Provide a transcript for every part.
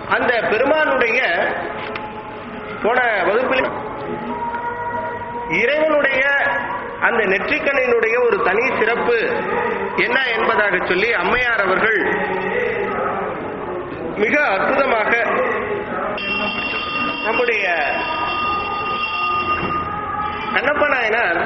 அந்த பெருமானுடைய போன வகுப்பில் இறைவனுடைய அந்த நெற்றிக்கண்ணினுடைய ஒரு தனி சிறப்பு என்ன என்பதாக சொல்லி அம்மையார் அவர்கள் மிக அற்புதமாக நம்முடைய கண்ணப்ப நாயனார்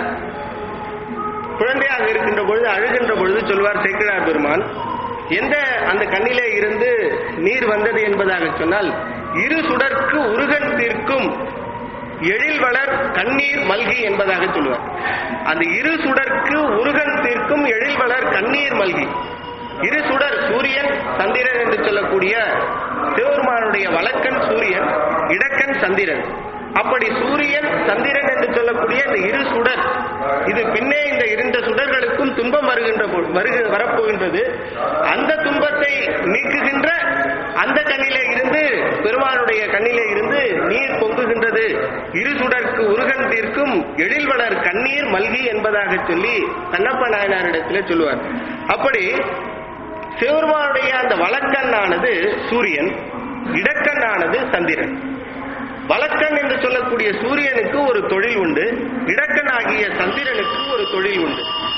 குழந்தையாக இருக்கின்ற பொழுது அழுகின்ற பொழுது சொல்வார் சேக்கிழார் பெருமான் எந்த அந்த கண்ணிலே இருந்து நீர் வந்தது என்பதாக சொன்னால் இரு சுடர்க்கு உருகன் தீர்க்கும் எழில் வளர் கண்ணீர் மல்கி என்பதாக சொல்லுவார் அந்த இரு சுடர்க்கு உருகன் தீர்க்கும் எழில் வளர் கண்ணீர் மல்கி இரு சுடர் சூரியன் சந்திரன் என்று சொல்லக்கூடிய சிவபெருமானுடைய வழக்கன் சூரியன் இடக்கன் சந்திரன் அப்படி சூரியன் சந்திரன் என்று சொல்லக்கூடிய இந்த இரு சுடர் இது பின்னே இந்த இரண்டு சுடர்களுக்கும் துன்பம் வருகின்ற பொ- வருக வரப்போகின்றது அந்த துன்பத்தை நீக்குகின்ற அந்த கண்ணிலே இருந்து பெருமானுடைய கண்ணிலே இருந்து நீர் பொங்குகின்றது இரு சுடர்க்கு உருகன் தீர்க்கும் எழில் வளர் கண்ணீர் மல்கி என்பதாக சொல்லி கண்ணப்ப நாயனாரிடத்திலே சொல்லுவார் அப்படி சிவபெருமானுடைய அந்த வழக்கண்ணானது சூரியன் இடக்கண்ணானது சந்திரன் வழக்கன் என்று சொல்லக்கூடிய சூரியனுக்கு ஒரு தொழில் உண்டு இடக்கன் ஆகிய சந்திரனுக்கு ஒரு தொழில் உண்டு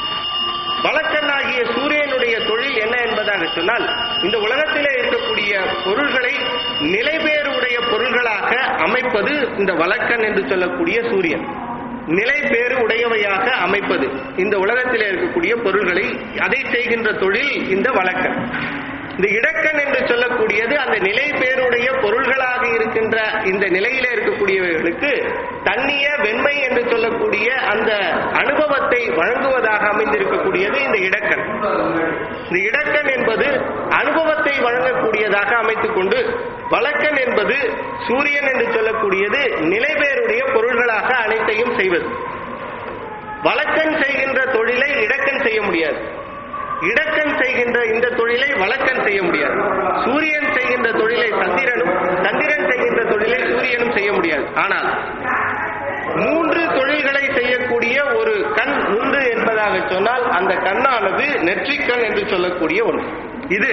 வழக்கன் ஆகிய சூரியனுடைய தொழில் என்ன என்பதாக சொன்னால் இந்த உலகத்திலே இருக்கக்கூடிய பொருள்களை நிலைபேறுடைய பொருள்களாக அமைப்பது இந்த வழக்கன் என்று சொல்லக்கூடிய சூரியன் நிலைபேறு உடையவையாக அமைப்பது இந்த உலகத்திலே இருக்கக்கூடிய பொருள்களை அதை செய்கின்ற தொழில் இந்த வழக்கன் இந்த இடக்கண் என்று சொல்லக்கூடியது அந்த நிலை பேருடைய பொருள்களாக இருக்கின்ற இந்த நிலையில இருக்கக்கூடியவர்களுக்கு தண்ணிய வெண்மை என்று சொல்லக்கூடிய அந்த அனுபவத்தை வழங்குவதாக அமைந்திருக்கக்கூடியது இந்த இடக்கண் இந்த இடக்கண் என்பது அனுபவத்தை வழங்கக்கூடியதாக அமைத்துக் கொண்டு வழக்கன் என்பது சூரியன் என்று சொல்லக்கூடியது நிலைபேருடைய பொருள்களாக அனைத்தையும் செய்வது வழக்கன் செய்கின்ற தொழிலை இடக்கன் செய்ய முடியாது இடக்கன் செய்கின்ற இந்த தொழிலை வழக்கன் செய்ய முடியாது சூரியன் செய்கின்ற தொழிலை சந்திரனும் சந்திரன் செய்கின்ற தொழிலை சூரியனும் செய்ய முடியாது ஆனால் மூன்று தொழில்களை செய்யக்கூடிய ஒரு கண் உண்டு என்பதாக சொன்னால் அந்த கண்ணானது நெற்றிக்கண் என்று சொல்லக்கூடிய ஒன்று இது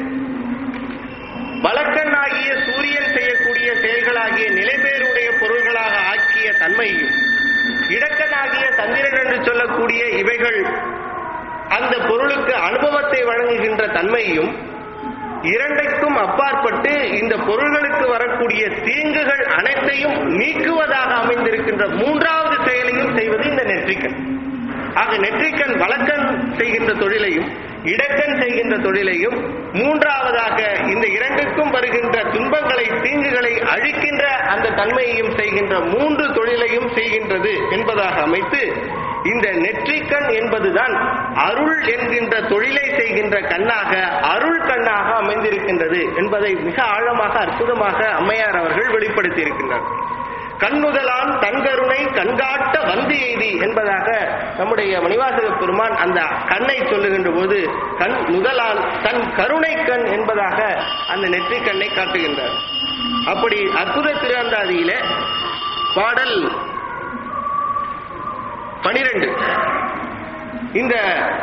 வழக்கன் ஆகிய சூரியன் செய்யக்கூடிய செயல்களாகிய நிலைபேருடைய பொருள்களாக ஆக்கிய தன்மையும் இடக்கனாகிய சந்திரன் என்று சொல்லக்கூடிய இவைகள் அந்த பொருளுக்கு அனுபவத்தை வழங்குகின்ற தன்மையும் இரண்டைக்கும் அப்பாற்பட்டு இந்த பொருள்களுக்கு வரக்கூடிய தீங்குகள் அனைத்தையும் நீக்குவதாக அமைந்திருக்கின்ற மூன்றாவது செயலையும் செய்வது இந்த நெற்றிக்கண் ஆக நெற்றிக்கண் வழக்கன் செய்கின்ற தொழிலையும் இடக்கண் செய்கின்ற தொழிலையும் மூன்றாவதாக இந்த இரண்டுக்கும் வருகின்ற துன்பங்களை தீங்குகளை அழிக்கின்ற அந்த தன்மையையும் செய்கின்ற மூன்று தொழிலையும் செய்கின்றது என்பதாக அமைத்து இந்த நெற்றிக்கண் என்பதுதான் அருள் என்கின்ற தொழிலை செய்கின்ற கண்ணாக அருள் கண்ணாக அமைந்திருக்கின்றது என்பதை மிக ஆழமாக அற்புதமாக அம்மையார் அவர்கள் வெளிப்படுத்தி இருக்கின்றார் கண்ணுதலான் தன்கருணை கண்காட்ட வந்து எய்தி என்பதாக நம்முடைய மணிவாசக பெருமான் அந்த கண்ணை சொல்லுகின்ற போது கண் முதலான் தன் கருணை கண் என்பதாக அந்த நெற்றிக் கண்ணை காட்டுகின்றார் அப்படி அற்புத திருவந்தாதியில பாடல் பனிரெண்டு இந்த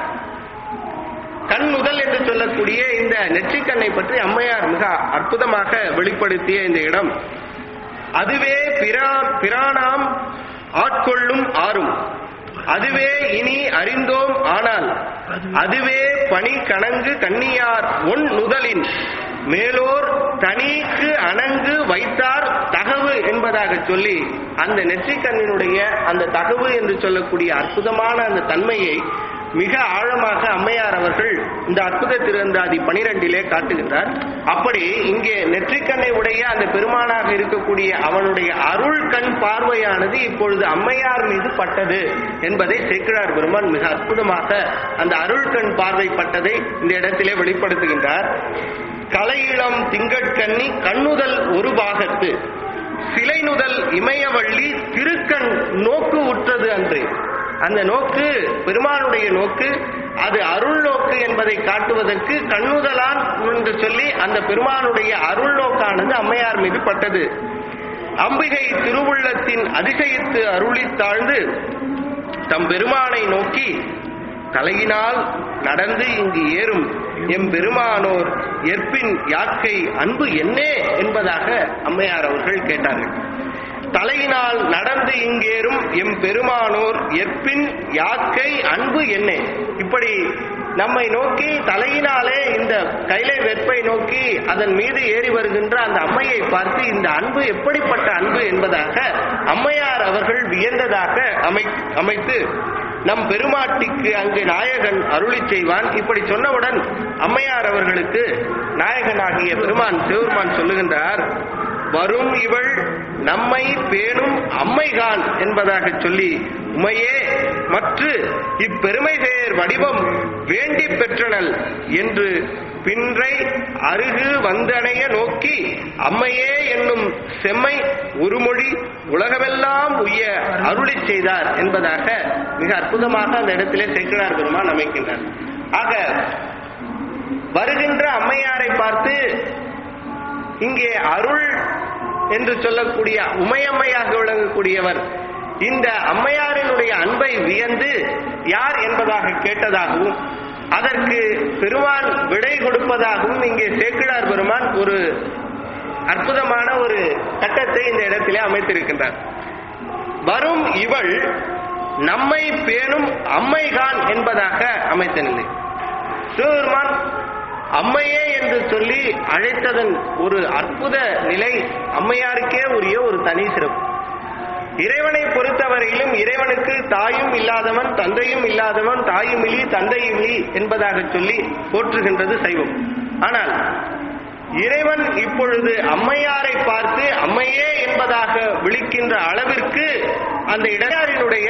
கண் முதல் என்று சொல்லக்கூடிய இந்த நெற்றிக்கண்ணை பற்றி அம்மையார் மிக அற்புதமாக வெளிப்படுத்திய இந்த இடம் அதுவே பிரா பிரானாம் ஆட்கொள்ளும் ஆறும் அதுவே இனி அறிந்தோம் ஆனால் அதுவே பணி கணங்கு கண்ணியார் ஒன் நுதலின் மேலோர் தனிக்கு அணங்கு வைத்தார் தகவு என்பதாக சொல்லி அந்த நெற்றிக்கண்ணினுடைய அந்த தகவு என்று சொல்லக்கூடிய அற்புதமான அந்த தன்மையை மிக ஆழமாக அம்மையார் அவர்கள் இந்த அற்புத திருவந்தாதி பனிரெண்டிலே காட்டுகின்றார் அப்படி இங்கே நெற்றிக்கண்ணை உடைய அந்த பெருமானாக இருக்கக்கூடிய அவனுடைய அருள் கண் பார்வையானது இப்பொழுது அம்மையார் மீது பட்டது என்பதை சேக்கிழார் பெருமான் மிக அற்புதமாக அந்த அருள் கண் பார்வை பட்டதை இந்த இடத்திலே வெளிப்படுத்துகின்றார் கலையிளம் திங்கட்கண்ணி கண்ணுதல் ஒரு பாகத்து சிலை நுதல் இமயவள்ளி திருக்கண் நோக்கு உற்றது அன்று அந்த நோக்கு பெருமானுடைய நோக்கு அது அருள் நோக்கு என்பதை காட்டுவதற்கு கண்ணுதலான் என்று சொல்லி அந்த பெருமானுடைய அருள் நோக்கானது அம்மையார் மீது பட்டது அம்பிகை திருவுள்ளத்தின் அதிசயித்து அருளித் தாழ்ந்து தம் பெருமானை நோக்கி தலையினால் நடந்து இங்கு ஏறும் எம் பெருமானோர் எற்பின் யாக்கை அன்பு என்னே என்பதாக அம்மையார் அவர்கள் கேட்டார்கள் தலையினால் நடந்து இங்கேறும் எம் பெருமானோர் எற்பின் யாக்கை அன்பு என்னே இப்படி நம்மை நோக்கி தலையினாலே இந்த கைலை வெற்பை நோக்கி அதன் மீது ஏறி வருகின்ற அந்த அம்மையை பார்த்து இந்த அன்பு எப்படிப்பட்ட அன்பு என்பதாக அம்மையார் அவர்கள் வியந்ததாக அமை அமைத்து நம் பெருமாட்டிக்கு அங்கு நாயகன் அருளி செய்வான் இப்படி சொன்னவுடன் அம்மையார் அவர்களுக்கு நாயகனாகிய பெருமான் சிவபெருமான் சொல்லுகின்றார் வரும் இவள் நம்மை பேணும் அம்மைகான் என்பதாக சொல்லி உமையே மற்ற இப்பெருமை சேர் வடிவம் வேண்டி பெற்றனல் என்று பின்றை அருகு வந்தணைய நோக்கி அம்மையே என்னும் செம்மை உருமொழி உலகமெல்லாம் உய்ய அருளி செய்தார் என்பதாக மிக அற்புதமாக அந்த இடத்திலே சேக்கிழார் பெருமான் அமைக்கின்றார் ஆக வருகின்ற அம்மையாரை பார்த்து இங்கே அருள் என்று சொல்லக்கூடிய உமையம்மையாக விளங்கக்கூடியவர் இந்த அம்மையாரினுடைய அன்பை வியந்து யார் என்பதாக கேட்டதாகவும் அதற்கு பெருமான் விடை கொடுப்பதாகவும் இங்கே சேக்கிழார் பெருமான் ஒரு அற்புதமான ஒரு கட்டத்தை இந்த இடத்திலே அமைத்திருக்கின்றார் வரும் இவள் நம்மை பேணும் அம்மைகான் என்பதாக அமைத்த நிலை சிவபெருமான் அம்மையே என்று சொல்லி அழைத்ததன் ஒரு அற்புத நிலை அம்மையாருக்கே உரிய ஒரு தனி சிறப்பு இறைவனை பொறுத்தவரையிலும் இறைவனுக்கு தாயும் இல்லாதவன் தந்தையும் இல்லாதவன் தாயும் இலி தந்தையும் இலி என்பதாக சொல்லி போற்றுகின்றது சைவம் ஆனால் இறைவன் இப்பொழுது அம்மையாரை பார்த்து அம்மையே என்பதாக விழிக்கின்ற அளவிற்கு அந்த இடரினுடைய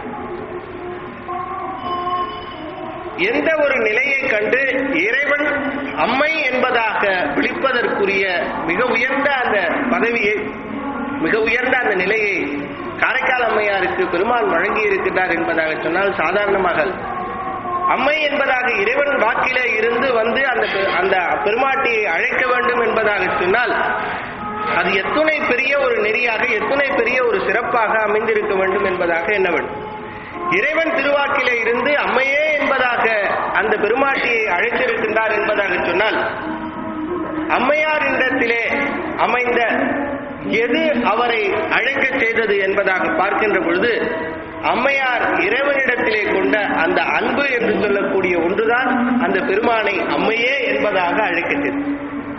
எந்த ஒரு நிலையை கண்டு இறைவன் அம்மை என்பதாக விழிப்பதற்குரிய மிக உயர்ந்த அந்த பதவியை மிக உயர்ந்த அந்த நிலையை காரைக்கால் அம்மையாருக்கு பெருமாள் வழங்கி இருக்கின்றார் என்பதாக சொன்னால் சாதாரணமாக அம்மை என்பதாக இறைவன் வாக்கிலே இருந்து வந்து அந்த பெ- அந்த பெருமாட்டியை அழைக்க வேண்டும் என்பதாக சொன்னால் அது எத்துணை பெரிய ஒரு நெறியாக எத்துணை பெரிய ஒரு சிறப்பாக அமைந்திருக்க வேண்டும் என்பதாக எண்ண வேண்டும் இறைவன் திருவாக்கிலே இருந்து அம்மையே என்பதாக அந்த பெருமாட்டியை அழைத்திருக்கின்றார் என்பதாக சொன்னால் அம்மையாரிடத்திலே அமைந்த எது அவரை அழைக்கச் செய்தது என்பதாக பார்க்கின்ற பொழுது அம்மையார் இறைவனிடத்திலே கொண்ட அந்த அன்பு என்று சொல்லக்கூடிய ஒன்றுதான் அந்த பெருமானை அம்மையே என்பதாக அழைக்கச் செய்தது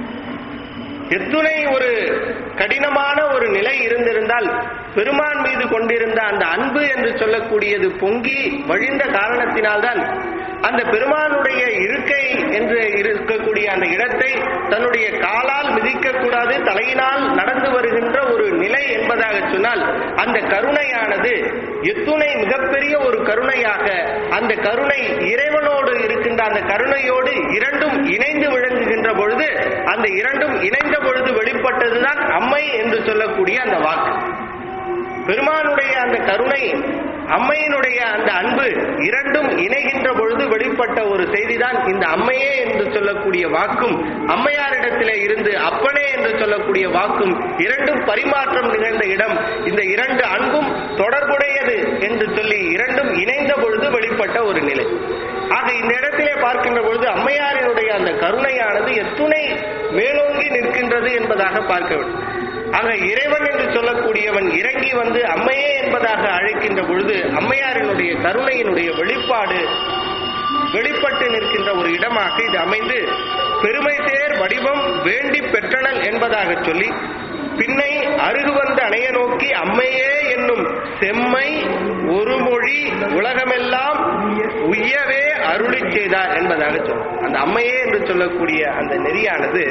எத்துணை ஒரு கடினமான ஒரு நிலை இருந்திருந்தால் பெருமான் மீது கொண்டிருந்த அந்த அன்பு என்று சொல்லக்கூடியது பொங்கி வழிந்த காரணத்தினால்தான் அந்த பெருமானுடைய இருக்கை என்று இருக்கக்கூடிய அந்த இடத்தை தன்னுடைய காலால் மிதிக்கக்கூடாது தலையினால் நடந்து வருகின்ற ஒரு நிலை என்பதாக சொன்னால் அந்த கருணையானது எத்துணை மிகப்பெரிய ஒரு கருணையாக அந்த கருணை இறைவனோடு இருக்கின்ற அந்த கருணையோடு இரண்டும் இணைந்து விளங்குகின்ற பொழுது அந்த இரண்டும் இணைந்த பொழுது வெளிப்பட்டதுதான் அம்மை என்று சொல்லக்கூடிய அந்த வாக்கு பெருமானுடைய அந்த கருணை அம்மையினுடைய அந்த அன்பு இரண்டும் இணைகின்ற பொழுது வெளிப்பட்ட ஒரு செய்திதான் இந்த அம்மையே என்று சொல்லக்கூடிய வாக்கும் அம்மையாரிடத்திலே இருந்து அப்பனே என்று சொல்லக்கூடிய வாக்கும் இரண்டும் பரிமாற்றம் நிகழ்ந்த இடம் இந்த இரண்டு அன்பும் தொடர்புடையது என்று சொல்லி இரண்டும் இணைந்த பொழுது வெளிப்பட்ட ஒரு நிலை ஆக இந்த இடத்திலே பார்க்கின்ற பொழுது அம்மையாரினுடைய அந்த கருணையானது எத்துணை மேலோங்கி நிற்கின்றது என்பதாக பார்க்க வேண்டும் ஆக இறைவன் என்று சொல்லக்கூடியவன் இறங்கி வந்து அம்மையே என்பதாக அழைக்கின்ற பொழுது அம்மையாரினுடைய கருணையினுடைய வெளிப்பாடு வெளிப்பட்டு நிற்கின்ற ஒரு இடமாக இது அமைந்து பெருமை சேர் வடிவம் வேண்டி பெற்றனல் என்பதாக சொல்லி பின்னை அருகு வந்த அணைய நோக்கி அம்மையே என்னும் செம்மை ஒரு மொழி உலகமெல்லாம் உய்யவே அருளி செய்தார் என்பதாக சொல்லும் அந்த அம்மையே என்று சொல்லக்கூடிய அந்த நெறியானது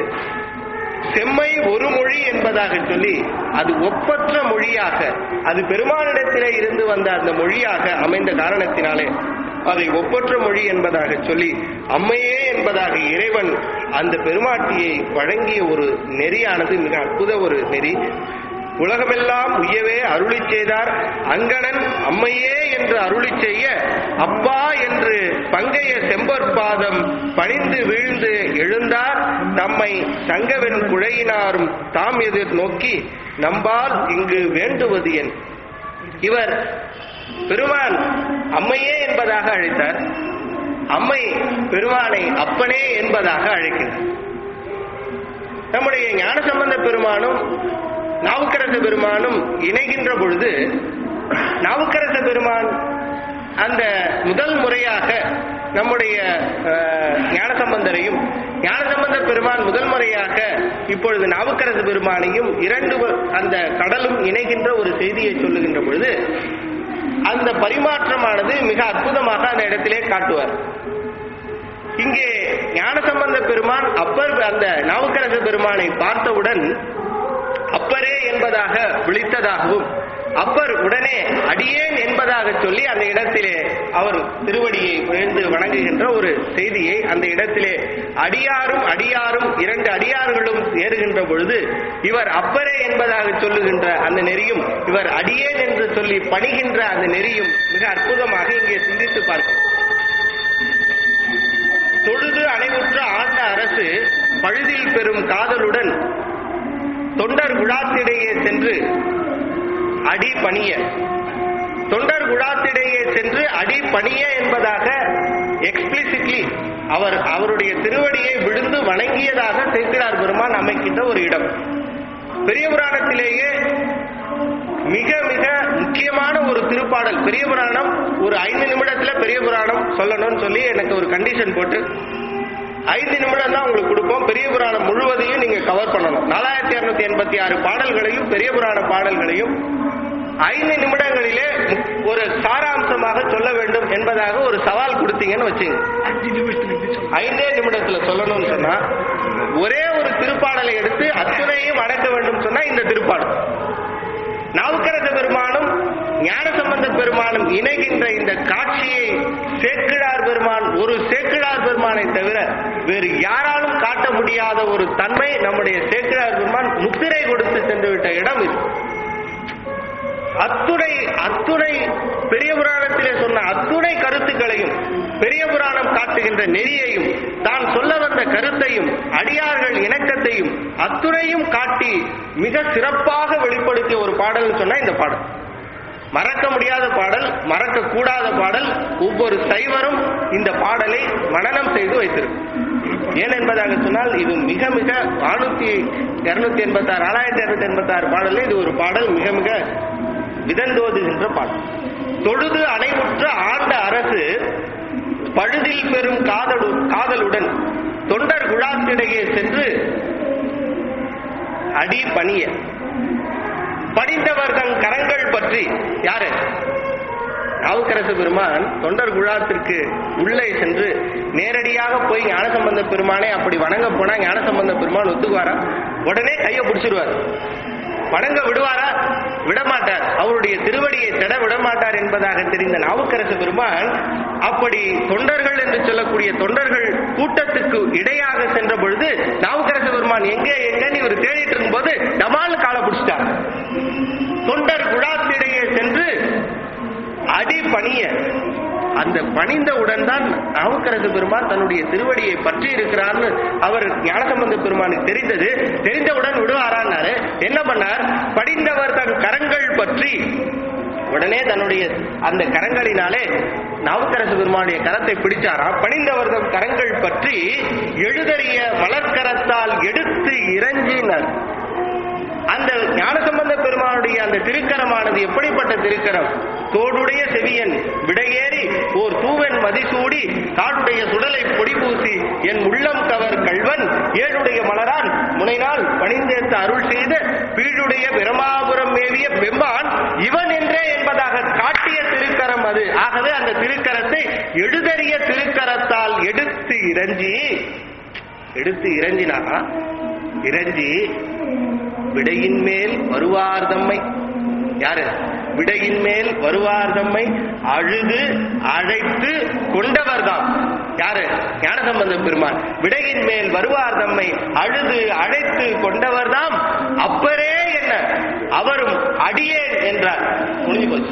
செம்மை ஒரு மொழி என்பதாக சொல்லி அது ஒப்பற்ற மொழியாக அது பெருமானிடத்திலே இருந்து வந்த அந்த மொழியாக அமைந்த காரணத்தினாலே அதை ஒப்பற்ற மொழி என்பதாக சொல்லி அம்மையே என்பதாக இறைவன் அந்த பெருமாட்டியை வழங்கிய ஒரு நெறியானது மிக அற்புத ஒரு நெறி உலகமெல்லாம் உய்யவே அருளி செய்தார் அங்கணன் அம்மையே என்று அருளி செய்ய அப்பா என்று பங்கைய செம்பற்பாதம் பணிந்து வீழ்ந்து எழுந்தார் தம்மை சங்கவென் குழையினாரும் தாம் எதிர் நோக்கி நம்பால் இங்கு வேண்டுவது என் இவர் பெருமான் அம்மையே என்பதாக அழைத்தார் அம்மை பெருமானை அப்பனே என்பதாக அழைக்கிறார் நம்முடைய ஞானசம்பந்த பெருமானும் நாவுக்கரச பெருமானும் இணைகின்ற பொழுது நாவுக்கரச பெருமான் அந்த முதல் முறையாக நம்முடைய அஹ், ஞானசம்பந்தரையும் ஞானசம்பந்த பெருமான் முதல் முறையாக இப்பொழுது நாவுக்கரசு பெருமானையும் இரண்டு வ- அந்த கடலும் இணைகின்ற ஒரு செய்தியை சொல்லுகின்ற பொழுது அந்த பரிமாற்றமானது மிக அற்புதமாக அந்த இடத்திலே காட்டுவார் இங்கே ஞானசம்பந்த பெருமான் அப்பர் அந்த நாவுக்கரச பெருமானை பார்த்தவுடன் அப்பரே என்பதாக விழித்ததாகவும் அப்பர் உடனே அடியேன் என்பதாக சொல்லி அந்த இடத்திலே அவர் திருவடியை விழுந்து வணங்குகின்ற ஒரு செய்தியை அந்த இடத்திலே அடியாரும் அடியாரும் இரண்டு அடியார்களும் ஏறுகின்ற பொழுது இவர் அப்பரே என்பதாக சொல்லுகின்ற அந்த நெறியும் இவர் அடியேன் என்று சொல்லி பணிகின்ற அந்த நெறியும் மிக அற்புதமாக இங்கே சிந்தித்து பார்க்கிறோம் தொழுது அணைவுற்ற ஆண்ட அரசு பழுதில் பெறும் காதலுடன் தொண்டர் குழாத்திடையே சென்று அடி பணிய தொண்டர் குழாத்திடையே சென்று அடி பணிய என்பதாக எக்ஸ்பிளிசிட்லி அவர் அவருடைய திருவடியை விழுந்து வணங்கியதாக சேக்கிழார் பெருமான் அமைக்கின்ற ஒரு இடம் பெரிய புராணத்திலேயே மிக மிக முக்கியமான ஒரு திருப்பாடல் பெரிய புராணம் ஒரு ஐந்து நிமிடத்துல பெரிய புராணம் சொல்லணும்னு சொல்லி எனக்கு ஒரு கண்டிஷன் போட்டு ஐந்து நிமிடம் தான் உங்களுக்கு கொடுப்போம் பெரிய புராணம் முழுவதையும் நீங்க கவர் பண்ணணும் நாலாயிரத்தி இருநூத்தி எண்பத்தி ஆறு பாடல்களையும் பெரிய புராண பாடல்களையும் ஐந்து நிமிடங்களிலே ஒரு சாராம்சமாக சொல்ல வேண்டும் என்பதாக ஒரு சவால் கொடுத்தீங்கன்னு வச்சுங்க ஐந்தே நிமிடத்துல சொல்லணும்னு சொன்னா ஒரே ஒரு திருப்பாடலை எடுத்து அத்துணையும் அடக்க வேண்டும் சொன்னா இந்த திருப்பாடல் நாவுக்கரச பெருமானும் ஞானசம்பந்த பெருமானும் இணைகின்ற இந்த காட்சியை சேக்கிழார் பெருமான் ஒரு சேக்கிழார் பெருமானை தவிர வேறு யாராலும் காட்ட முடியாத ஒரு தன்மை நம்முடைய சேக்கிழார் பெருமான் முத்திரை கொடுத்து சென்று விட்ட இடம் இது அத்துணை அத்துணை பெரிய புராணத்திலே சொன்ன அத்துணை கருத்துக்களையும் பெரிய புராணம் காட்டுகின்ற நெறியையும் தான் சொல்ல வந்த கருத்தையும் அடியார்கள் இணக்கத்தையும் அத்துணையும் காட்டி மிக சிறப்பாக வெளிப்படுத்திய ஒரு பாடல்னு சொன்னா இந்த பாடல் மறக்க முடியாத பாடல் மறக்க கூடாத பாடல் ஒவ்வொரு சைவரும் இந்த பாடலை மனனம் செய்து வைத்திருக்கும் ஏன் என்பதாக சொன்னால் இது மிக மிக நானூத்தி இருநூத்தி எண்பத்தி ஆறு நாலாயிரத்தி இருநூத்தி எண்பத்தி ஆறு பாடலில் இது ஒரு பாடல் மிக மிக விதந்தோதுகின்ற பாடல் தொழுது அணைவுற்ற ஆண்ட அரசு பழுதில் பெறும் காதலு காதலுடன் தொண்டர் குழாத்திடையே சென்று அடி பணிய படிந்தவர் தன் கரங்கள் பற்றி யாரு நாவுக்கரசு பெருமான் தொண்டர் குழாத்திற்கு உள்ளே சென்று நேரடியாக போய் ஞானசம்பந்த பெருமானை அப்படி வணங்க போனா ஞானசம்பந்த பெருமான் ஒத்துக்குவாரா உடனே கையை பிடிச்சிருவார் வணங்க விடுவாரா விடமாட்டார் அவருடைய திருவடியை தட விடமாட்டார் என்பதாக தெரிந்த நாவுக்கரசு பெருமான் அப்படி தொண்டர்கள் என்று சொல்லக்கூடிய தொண்டர்கள் கூட்டத்துக்கு இடையாக சென்ற பொழுது நாவுக்கரசு பெருமான் எங்கே எங்கன்னு இவர் தேடிட்டு இருக்கும்போது டமால் காலை பிடிச்சிட்டார் தொண்டர் குழாத்திடையே சென்று அடி பணிய அந்த பணிந்தவுடன் தான் நாவுக்கரசு பெருமான் தன்னுடைய திருவடியை பற்றி இருக்கிறார்னு அவர் ஞானசம்பந்த பெருமானுக்கு தெரிந்தது தெரிந்தவுடன் விடுவாரான்னாரு என்ன பண்ணார் படிந்தவர் தன் கரங்கள் பற்றி உடனே தன்னுடைய அந்த கரங்களினாலே நாவுக்கரசு பெருமானுடைய கரத்தை பிடிச்சாராம் பணிந்தவர் தம் கரங்கள் பற்றி எழுதறிய மலர்கரத்தால் எடுத்து இறஞ்சினர் அந்த ஞானசம்பந்த பெருமானுடைய அந்த திருக்கரமானது எப்படிப்பட்ட திருக்கரம் தோடுடைய செவியன் விடையேறி ஓர் தூவன் மதிசூடி காடுடைய சுடலை பொடி பூசி என் உள்ளம் கவர் கள்வன் ஏழுடைய மலரான் முனைநாள் பணிந்தேத்த அருள் செய்த பீழுடைய பிரமாபுரம் மேவிய பெம்பான் இவன் என்றே என்பதாக காட்டிய திருக்கரம் அது ஆகவே அந்த திருக்கரத்தை எழுதறிய திருக்கரத்தால் எடுத்து இறஞ்சி எடுத்து இறஞ்சினாரா இறஞ்சி விடையின் மேல் வருவார் தம்மை யாரு விடையின் மேல் வருவார் தம்மை அழுது அழைத்து கொண்டவர்தாம் யாரு ஞானசம்பந்த பெருமான் விடையின் மேல் வருவார் தம்மை அழுது அழைத்து கொண்டவர்தாம் அப்பரே என்ன அவரும் அடியேன் என்றார் முடிஞ்சு போச்சு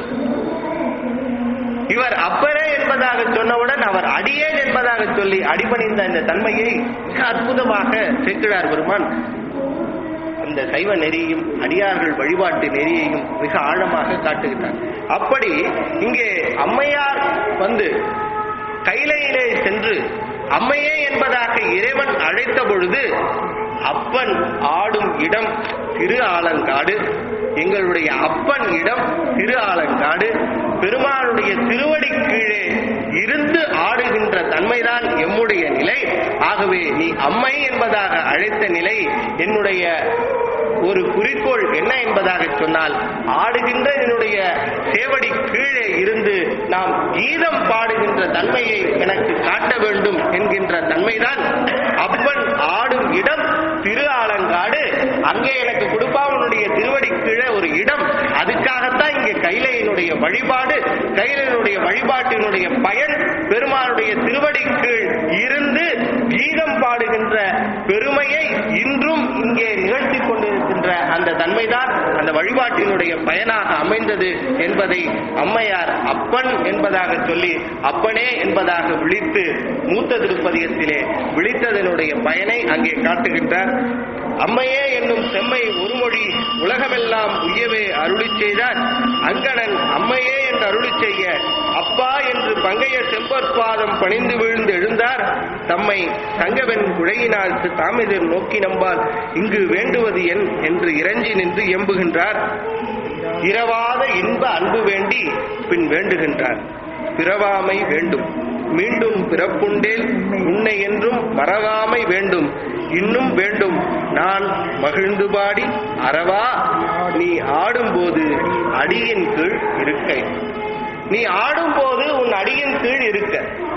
இவர் அப்பரே என்பதாக சொன்னவுடன் அவர் அடியேன் என்பதாக சொல்லி அடிபணிந்த இந்த தன்மையை மிக அற்புதமாக சேக்கிழார் பெருமான் அந்த சைவ நெறியையும் அடியார்கள் வழிபாட்டு நெறியையும் மிக ஆழமாக காட்டுகிறார் அப்படி இங்கே அம்மையார் வந்து கைலையிலே சென்று அம்மையே என்பதாக இறைவன் அழைத்த பொழுது அப்பன் ஆடும் இடம் திரு ஆலங்காடு எங்களுடைய அப்பன் இடம் திரு ஆலங்காடு பெருமானுடைய திருவடி கீழே இருந்து ஆடுகின்ற தன்மைதான் எம்முடைய நிலை ஆகவே நீ அம்மை என்பதாக அழைத்த நிலை என்னுடைய ஒரு குறிக்கோள் என்ன என்பதாக சொன்னால் ஆடுகின்ற என்னுடைய சேவடி கீழே இருந்து நாம் கீதம் பாடுகின்ற தன்மையை எனக்கு காட்ட வேண்டும் என்கின்ற தன்மைதான் அப்பன் ஆடும் இடம் திரு ஆலங்காடு அங்கே எனக்கு கொடுப்பாவனுடைய திருவடி கீழே ஒரு இடம் அதுக்காகத்தான் இங்கே கைலையினுடைய வழிபாடு கைலையினுடைய வழிபாட்டினுடைய பயன் பெருமானுடைய திருவடி கீழ் இருந்து கீதம் பாடுகின்ற பெருமையை இன்றும் இங்கே நிகழ்த்தி கொண்டிருக்கின்ற அந்த தன்மைதான் அந்த வழிபாட்டினுடைய பயனாக அமைந்தது என்பதை அம்மையார் அப்பன் என்பதாக சொல்லி அப்பனே என்பதாக விழித்து மூத்த திருப்பதியத்திலே விழித்ததனுடைய பயனை அங்கே காட்டுகின்றார் அம்மையே என்னும் செம்மை ஒருமொழி உலகமெல்லாம் உய்யவே அருளி செய்தார் அங்கணன் அம்மையே என்று அருளி செய்ய அப்பா என்று பங்கைய செம்பற்பாதம் பணிந்து விழுந்து எழுந்தார் தம்மை தங்கவென் குழையினால் தாமிதர் நோக்கி நம்பால் இங்கு வேண்டுவது என் என்று இறஞ்சி நின்று எம்புகின்றார் இரவாத இன்ப அன்பு வேண்டி பின் வேண்டுகின்றார் பிறவாமை வேண்டும் மீண்டும் பிறப்புண்டேல் உன்னை என்றும் மறவாமை வேண்டும் இன்னும் வேண்டும் நான் மகிழ்ந்து பாடி அறவா நீ ஆடும்போது அடியின் கீழ் இருக்க நீ ஆடும்போது உன் அடியின் கீழ் இருக்க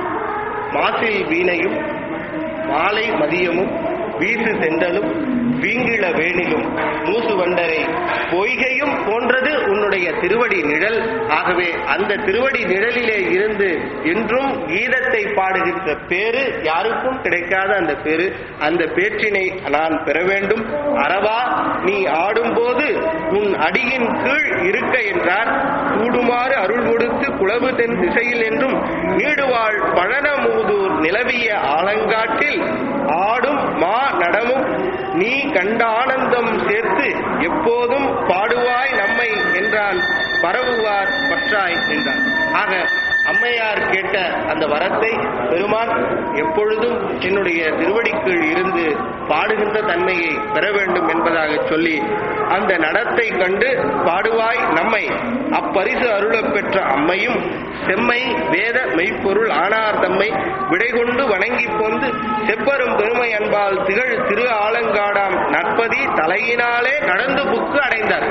மாசில் வீணையும் மாலை மதியமும் வீசு சென்றலும் வீங்கிள வேணிலும் மூசு வண்டரை பொய்கையும் போன்றது உன்னுடைய திருவடி நிழல் ஆகவே அந்த திருவடி நிழலிலே இருந்து என்றும் கீதத்தை பாடுகின்ற பேரு யாருக்கும் கிடைக்காத அந்த பேரு அந்த பேற்றினை நான் பெற வேண்டும் அறவா நீ ஆடும்போது உன் அடியின் கீழ் இருக்க என்றார் கூடுமாறு அருள் கொடுத்து குளவு தென் திசையில் என்றும் நீடுவாள் பழனமூதூர் நிலவிய ஆலங்காட்டில் ஆடும் மா நடமும் நீ கண்ட ஆனந்தம் சேர்த்து எப்போதும் பாடுவாய் நம்மை என்றான் பரவுவார் பற்றாய் என்றான் ஆக அம்மையார் கேட்ட அந்த வரத்தை பெருமான் எப்பொழுதும் என்னுடைய திருவடிக்குள் இருந்து பாடுகின்ற தன்மையை பெற வேண்டும் என்பதாக சொல்லி அந்த நடத்தை கண்டு பாடுவாய் நம்மை அப்பரிசு அருளப் பெற்ற அம்மையும் செம்மை வேத மெய்ப்பொருள் ஆனார் தம்மை விடைகொண்டு வணங்கி போந்து செப்பரும் பெருமை அன்பால் திகழ் திரு ஆலங்காடாம் நற்பதி தலையினாலே நடந்து புக்கு அடைந்தார்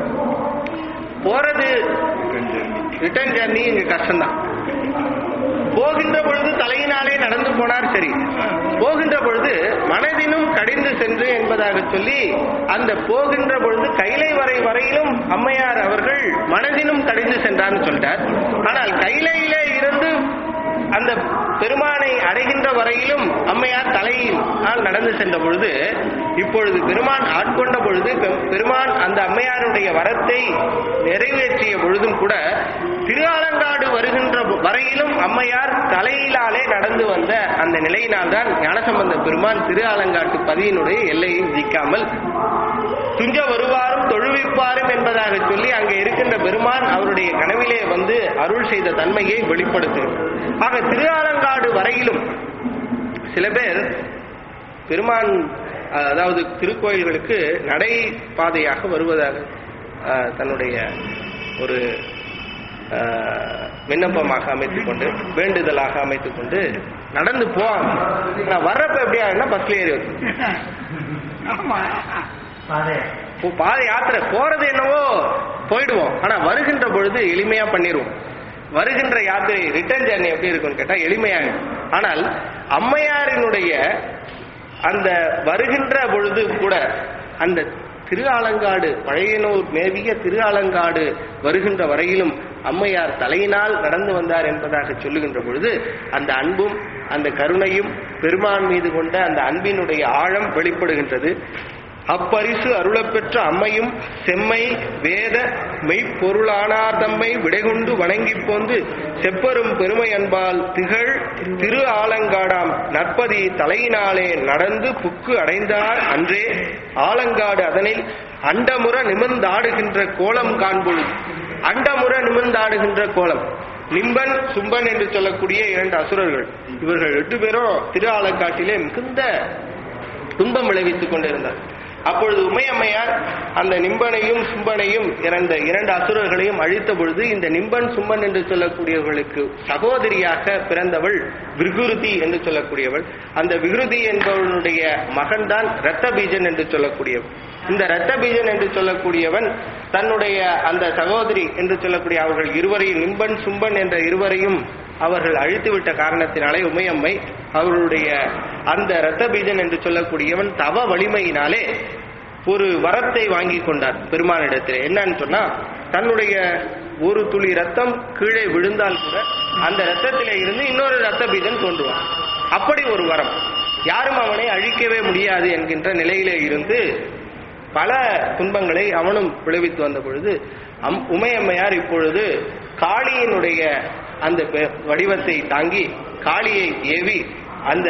போறது ரிட்டர்ன் ஜர்னி இங்க கஷ்டம்தான் போகின்ற பொழுது தலையினாலே நடந்து போனார் சரி போகின்ற பொழுது மனதினும் கடிந்து சென்று என்பதாக சொல்லி அந்த போகின்ற பொழுது கைலை வரை வரையிலும் அம்மையார் அவர்கள் மனதினும் கடிந்து சென்றார்னு சொல்லிட்டார் ஆனால் கைலையிலே இருந்து அந்த பெருமானை அடைகின்ற வரையிலும் அம்மையார் தலையில் நடந்து சென்ற பொழுது இப்பொழுது பெருமான் ஆட்கொண்ட பொழுது பெ- பெருமான் அந்த அம்மையாருடைய வரத்தை நிறைவேற்றிய பொழுதும் கூட திரு ஆலங்காடு வருகின்ற வரையிலும் அம்மையார் தலையிலாலே நடந்து வந்த அந்த நிலையினால்தான் ஞானசம்பந்த பெருமான் திரு ஆலங்காட்டு பதியினுடைய எல்லையை விதிக்காமல் துஞ்ச வருவாரும் தொழுவிப்பாரும் என்பதாக சொல்லி அங்கே இருக்கின்ற பெருமான் அவருடைய கனவிலே வந்து அருள் செய்த தன்மையை வெளிப்படுத்துகிறது ஆக திரு ஆலங்காடு வரையிலும் சில பேர் பெருமான் அஹ், அதாவது திருக்கோயில்களுக்கு நடை பாதையாக வருவதாக அஹ், தன்னுடைய ஒரு அஹ், விண்ணப்பமாக அமைத்துக் கொண்டு வேண்டுதலாக அமைத்துக் கொண்டு நடந்து போவாங்க நான் வர்றப்ப எப்படியா பஸ்ல ஏறி வருது இப்போ பாத யாத்திரை போறது என்னவோ போயிடுவோம் ஆனா வருகின்ற பொழுது எளிமையா பண்ணிடுவோம் வருகின்ற யாத்திரை ரிட்டர்ன் ஜர்னி எப்படி இருக்கும்னு கேட்டா எளிமையாக ஆனால் அம்மையாரினுடைய அந்த வருகின்ற பொழுது கூட அந்த திரு ஆலங்காடு பழையனூர் மேவிய திரு ஆலங்காடு வருகின்ற வரையிலும் அம்மையார் தலையினால் நடந்து வந்தார் என்பதாக சொல்லுகின்ற பொழுது அந்த அன்பும் அந்த கருணையும் பெருமான் மீது கொண்ட அந்த அன்பினுடைய ஆழம் வெளிப்படுகின்றது அப்பரிசு அருளப்பெற்ற அம்மையும் செம்மை வேத மெய்ப்பொருளானார் தம்மை விடைகொண்டு வணங்கிப் போந்து செப்பரும் பெருமை அன்பால் திகழ் திரு ஆலங்காடாம் நற்பதி தலையினாலே நடந்து புக்கு அடைந்தார் அன்றே ஆலங்காடு அதனில் அண்டமுற நிமிர்ந்தாடுகின்ற கோலம் காண்பொழுது அண்டமுற நிமிர்ந்தாடுகின்ற கோலம் நிம்பன் சும்பன் என்று சொல்லக்கூடிய இரண்டு அசுரர்கள் இவர்கள் எட்டு பேரும் திரு ஆலங்காட்டிலே மிகுந்த துன்பம் விளைவித்துக் கொண்டிருந்தார் அப்பொழுது உமையம்மையார் அந்த நிம்பனையும் சும்பனையும் இறந்த இரண்டு அசுரர்களையும் அழித்த பொழுது இந்த நிம்பன் சும்பன் என்று சொல்லக்கூடியவர்களுக்கு சகோதரியாக பிறந்தவள் விகுருதி என்று சொல்லக்கூடியவள் அந்த விகுருதி என்பவளுடைய மகன்தான் ரத்தபீஜன் என்று சொல்லக்கூடியவள் இந்த ரத்தபீஜன் என்று சொல்லக்கூடியவன் தன்னுடைய அந்த சகோதரி என்று சொல்லக்கூடிய அவர்கள் இருவரையும் நிம்பன் சும்பன் என்ற இருவரையும் அவர்கள் அழித்துவிட்ட காரணத்தினாலே உமையம்மை அவர்களுடைய அந்த ரத்தபீஜன் என்று சொல்லக்கூடியவன் தவ வலிமையினாலே ஒரு வரத்தை வாங்கி கொண்டார் பெருமானிடத்தில் என்னன்னு சொன்னா தன்னுடைய ஒரு துளி ரத்தம் கீழே விழுந்தால் கூட அந்த ரத்தத்திலே இருந்து இன்னொரு ரத்த பீஜன் தோன்றுவான் அப்படி ஒரு வரம் யாரும் அவனை அழிக்கவே முடியாது என்கின்ற நிலையிலே இருந்து பல துன்பங்களை அவனும் விளைவித்து வந்த பொழுது அம் உமையம்மையார் இப்பொழுது காளியினுடைய அந்த பெ- வடிவத்தை தாங்கி காளியை ஏவி அந்த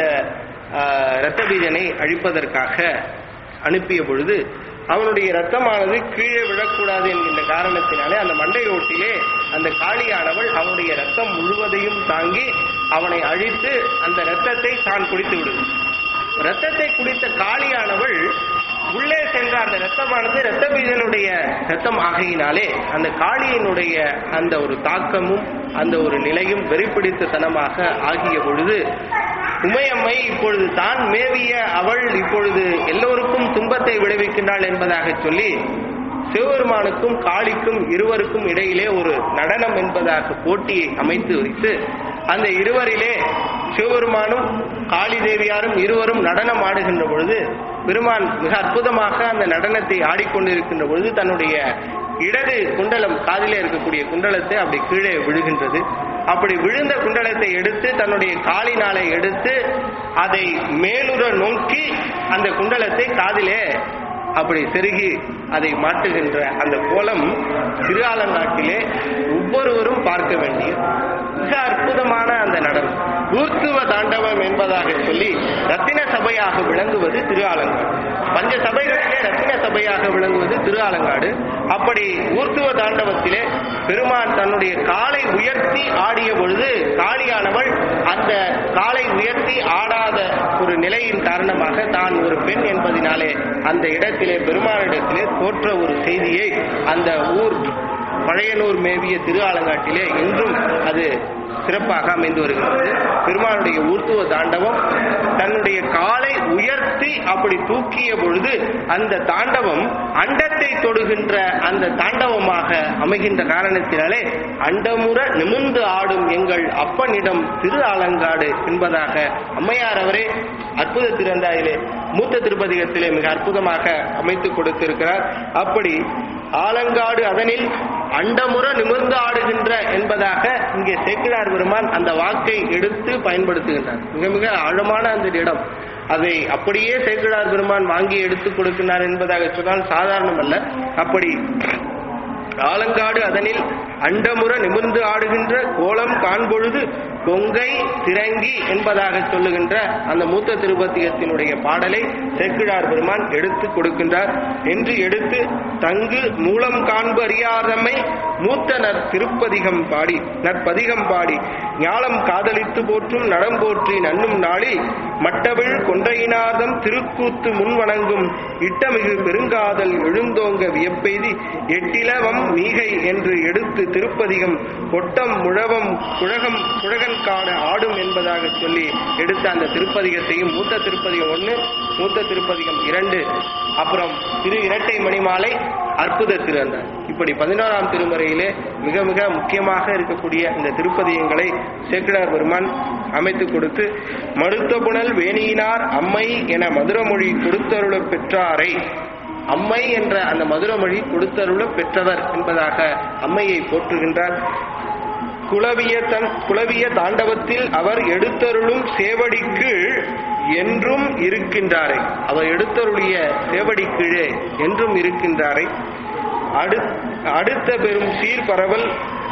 ஆஹ், இரத்த பீஜனை அழிப்பதற்காக அனுப்பிய பொழுது அவனுடைய ரத்தமானது கீழே விழக்கூடாது என்கின்ற காரணத்தினாலே அந்த மண்டையோட்டிலே அந்த காளியானவள் அவனுடைய ரத்தம் முழுவதையும் தாங்கி அவனை அழித்து அந்த ரத்தத்தை தான் குடித்து விடுவது ரத்தத்தை குடித்த காளியானவள் உள்ளே சென்ற அந்த ரத்தமானது ரத்த பீஜனுடைய ரத்தம் ஆகையினாலே அந்த காளியினுடைய அந்த ஒரு தாக்கமும் அந்த ஒரு நிலையும் வெறிப்பிடித்த தனமாக ஆகிய பொழுது உமையம்மை இப்பொழுது தான் மேவிய அவள் இப்பொழுது எல்லோருக்கும் துன்பத்தை விளைவிக்கின்றாள் என்பதாக சொல்லி சிவபெருமானுக்கும் காளிக்கும் இருவருக்கும் இடையிலே ஒரு நடனம் என்பதாக போட்டியை அமைத்து வைத்து அந்த இருவரிலே சிவபெருமானும் காளி தேவியாரும் இருவரும் நடனம் ஆடுகின்ற பொழுது பெருமான் மிக அற்புதமாக அந்த நடனத்தை ஆடிக்கொண்டிருக்கின்ற பொழுது தன்னுடைய இடது குண்டலம் காதிலே இருக்கக்கூடிய குண்டலத்தை அப்படி கீழே விழுகின்றது அப்படி விழுந்த குண்டலத்தை எடுத்து தன்னுடைய காலினாலை எடுத்து அதை மேலுற நோக்கி அந்த குண்டலத்தை காதிலே அப்படி செருகி அதை மாட்டுகின்ற அந்த கோலம் திருஆலங்காட்டிலே ஒவ்வொருவரும் பார்க்க வேண்டிய மிக அற்புதமான அந்த நடனம் ஊர்த்துவ தாண்டவம் என்பதாக சொல்லி ரத்தின சபையாக விளங்குவது திருஆலங்காடு பஞ்ச சபைகளிலே ரத்தின சபையாக விளங்குவது திருஆலங்காடு அப்படி ஊர்த்துவ தாண்டவத்திலே பெருமான் தன்னுடைய காலை உயர்த்தி ஆடிய பொழுது காளியானவள் அந்த காலை உயர்த்தி ஆடாத ஒரு நிலையின் காரணமாக தான் ஒரு பெண் என்பதினாலே அந்த இடத்திலே பெருமானிடத்திலே தோற்ற ஒரு செய்தியை அந்த ஊர் பழையனூர் மேவிய திரு ஆலங்காட்டிலே இன்றும் அது சிறப்பாக அமைந்து வருகிறது பெருமானுடைய ஊர்த்துவ தாண்டவம் தன்னுடைய காலை உயர்த்தி அப்படி தூக்கிய பொழுது அந்த தாண்டவம் அண்டத்தை தொடுகின்ற அந்த தாண்டவமாக அமைகின்ற காரணத்தினாலே அண்டமுற நிமிர்ந்து ஆடும் எங்கள் அப்பனிடம் திரு ஆலங்காடு என்பதாக அம்மையார் அவரே அற்புத திருந்தாயிலே மூத்த திருப்பதிகத்திலே மிக அற்புதமாக அமைத்து கொடுத்திருக்கிறார் அப்படி ஆலங்காடு அதனில் அண்டமுற நிமிர்ந்து ஆடுகின்ற என்பதாக இங்கே சேக்கிழார் பெருமான் அந்த வாக்கை எடுத்து பயன்படுத்துகின்றார் மிக மிக ஆழமான அந்த இடம் அதை அப்படியே சேக்கிழார் பெருமான் வாங்கி எடுத்துக் கொடுக்கிறார் என்பதாக சொன்னால் சாதாரணம் அல்ல அப்படி ஆலங்காடு அதனில் அண்டமுற நிமிர்ந்து ஆடுகின்ற கோலம் காண்பொழுது கொங்கை திரங்கி என்பதாக சொல்லுகின்ற அந்த மூத்த திருப்பத்தியத்தினுடைய பாடலை சேக்கிழார் பெருமான் எடுத்து கொடுக்கின்றார் என்று எடுத்து தங்கு மூலம் காண்பு அறியாதமை மூத்த நற் திருப்பதிகம் பாடி நற்பதிகம் பாடி ஞாலம் காதலித்து போற்றும் நடம் போற்றி நன்னும் நாளில் மட்டவிழ் கொன்றையினாதம் திருக்கூத்து முன்வணங்கும் இட்டமிகு பெருங்காதல் எழுந்தோங்க வியப்பெய்தி எட்டிலவம் மீகை என்று எடுத்து திருப்பதிகம் கொட்டம் முழவம் குழகம் குழகன் காண ஆடும் என்பதாக சொல்லி எடுத்த அந்த திருப்பதிகத்தையும் மூத்த திருப்பதிகம் ஒன்று மூத்த திருப்பதிகம் இரண்டு அப்புறம் திரு இரட்டை மணிமாலை அற்புத திருந்தார் இப்படி பதினோராம் திருமுறையிலே மிக மிக முக்கியமாக இருக்கக்கூடிய இந்த திருப்பதிகங்களை சேக்கிழார் பெருமான் அமைத்து கொடுத்து மருத்த புனல் வேணியினார் அம்மை என மதுரமொழி கொடுத்தருள பெற்றாரை அம்மை என்ற அந்த மதுரமொழி கொடுத்தருள பெற்றவர் என்பதாக அம்மையை போற்றுகின்றார் குளவிய தன் குளவிய தாண்டவத்தில் அவர் எடுத்தருளும் சேவடிக்கு என்றும் இருக்கின்றாரை அவர் எடுத்தருளிய சேவடி கீழே என்றும் இருக்கின்றாரை அடு- அடுத்த பெரும் சீர் பரவல்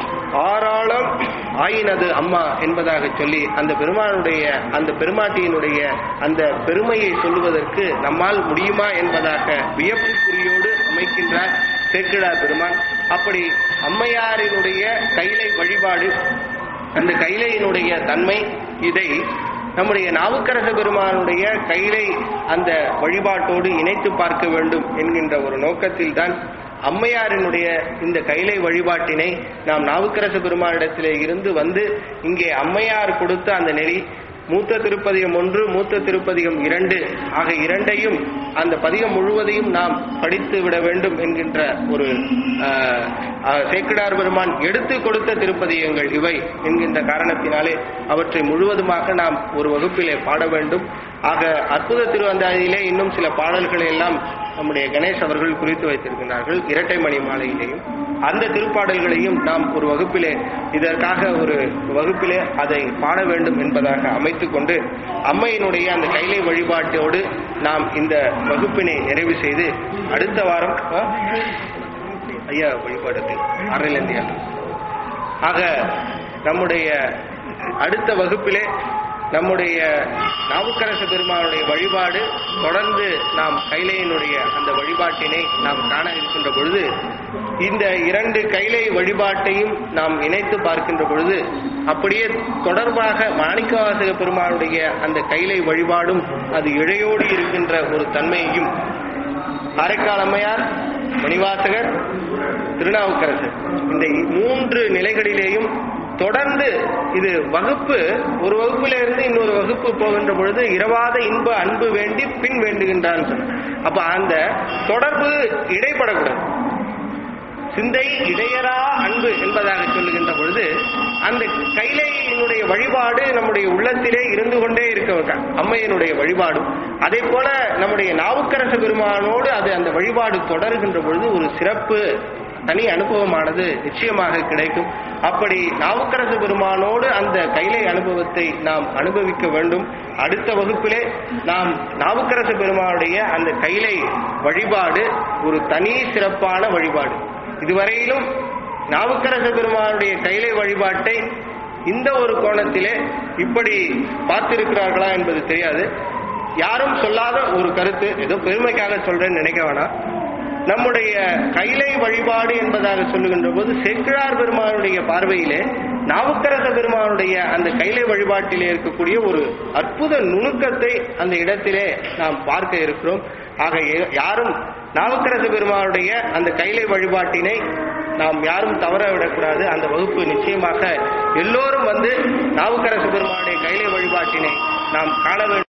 ஆறாளம் ஆயினது அம்மா என்பதாக சொல்லி அந்த பெருமானுடைய அந்த பெருமாட்டியினுடைய அந்த பெருமையை சொல்லுவதற்கு நம்மால் முடியுமா என்பதாக வியப்புக்குறியோடு அமைக்கின்றார் சேக்கிழார் பெருமான் அப்படி அம்மையாரினுடைய கைலை வழிபாடு அந்த கைலையினுடைய தன்மை இதை நம்முடைய நாவுக்கரச பெருமானுடைய கைலை அந்த வழிபாட்டோடு இணைத்து பார்க்க வேண்டும் என்கின்ற ஒரு நோக்கத்தில்தான் அம்மையாரினுடைய இந்த கைலை வழிபாட்டினை நாம் நாவுக்கரச பெருமானிடத்திலே இருந்து வந்து இங்கே அம்மையார் கொடுத்த அந்த நெறி மூத்த திருப்பதிகம் ஒன்று மூத்த திருப்பதிகம் இரண்டு ஆக இரண்டையும் அந்த பதிகம் முழுவதையும் நாம் படித்து விட வேண்டும் என்கின்ற ஒரு ஆஹ், ஆஹ், சேக்கிடார் பெருமான் எடுத்து கொடுத்த திருப்பதிகங்கள் இவை என்கின்ற காரணத்தினாலே அவற்றை முழுவதுமாக நாம் ஒரு வகுப்பிலே பாட வேண்டும் ஆக அற்புத திருவந்தாதியிலே இன்னும் சில பாடல்களை எல்லாம் நம்முடைய கணேஷ் அவர்கள் குறித்து வைத்திருக்கிறார்கள் இரட்டை மணி மாலையிலேயும் அந்த திருப்பாடல்களையும் நாம் ஒரு வகுப்பிலே இதற்காக ஒரு வகுப்பிலே அதை பாட வேண்டும் என்பதாக அமைத்துக் கொண்டு அம்மையினுடைய அந்த கைலை வழிபாட்டோடு நாம் இந்த வகுப்பினை நிறைவு செய்து அடுத்த வாரம் ஆ? ஐயா வழிபாடு அறையிலிருந்து ஏழு. ஆக நம்முடைய அடுத்த வகுப்பிலே நம்முடைய நாவுக்கரசு பெருமானுடைய வழிபாடு தொடர்ந்து நாம் கைலையினுடைய அந்த வழிபாட்டினை நாம் காண இருக்கின்ற பொழுது இந்த இரண்டு கைலை வழிபாட்டையும் நாம் இணைத்து பார்க்கின்ற பொழுது அப்படியே தொடர்பாக மாணிக்கவாசக பெருமானுடைய அந்த கைலை வழிபாடும் அது இழையோடு இருக்கின்ற ஒரு தன்மையையும் காரைக்கால் அம்மையார் மணிவாசகர் திருநாவுக்கரசர் இந்த மூன்று நிலைகளிலேயும் தொடர்ந்து இது வகுப்பு ஒரு வகுப்பில இருந்து இன்னொரு வகுப்பு போகின்ற பொழுது இரவாத இன்ப அன்பு வேண்டி பின் வேண்டுகின்றான் அப்ப அந்த தொடர்பு இடைப்படக்கூடாது சிந்தை இடையரா அன்பு என்பதாக சொல்லுகின்ற பொழுது அந்த கைலையினுடைய வழிபாடு நம்முடைய உள்ளத்திலே இருந்து கொண்டே இருக்க வைக்க- அம்மையினுடைய வழிபாடும் அதே போல நம்முடைய நாவுக்கரசு பெருமானோடு அது அந்த வழிபாடு தொடர்கின்ற பொழுது ஒரு சிறப்பு தனி அனுபவமானது நிச்சயமாக கிடைக்கும் அப்படி நாவுக்கரசு பெருமானோடு அந்த கைலை அனுபவத்தை நாம் அனுபவிக்க வேண்டும் அடுத்த வகுப்பிலே நாம் நாவுக்கரசு பெருமானுடைய அந்த கைலை வழிபாடு ஒரு தனி சிறப்பான வழிபாடு இதுவரையிலும் நாவுக்கரச பெருமானுடைய கைலை வழிபாட்டை இந்த ஒரு கோணத்திலே இப்படி பார்த்திருக்கிறார்களா என்பது தெரியாது யாரும் சொல்லாத ஒரு கருத்து ஏதோ பெருமைக்காக சொல்றேன்னு நினைக்க வேணாம் நம்முடைய கைலை வழிபாடு என்பதாக சொல்லுகின்ற போது செக்கிழார் பெருமானுடைய பார்வையிலே நாவுக்கரச பெருமானுடைய அந்த கைலை வழிபாட்டிலே இருக்கக்கூடிய ஒரு அற்புத நுணுக்கத்தை அந்த இடத்திலே நாம் பார்க்க இருக்கிறோம் ஆக ஏ- யாரும் நாவுக்கரச பெருமானுடைய அந்த கைலை வழிபாட்டினை நாம் யாரும் தவற விடக்கூடாது அந்த வகுப்பு நிச்சயமாக எல்லோரும் வந்து நாவுக்கரசு பெருமானுடைய கைலை வழிபாட்டினை நாம் காண வேண்டும்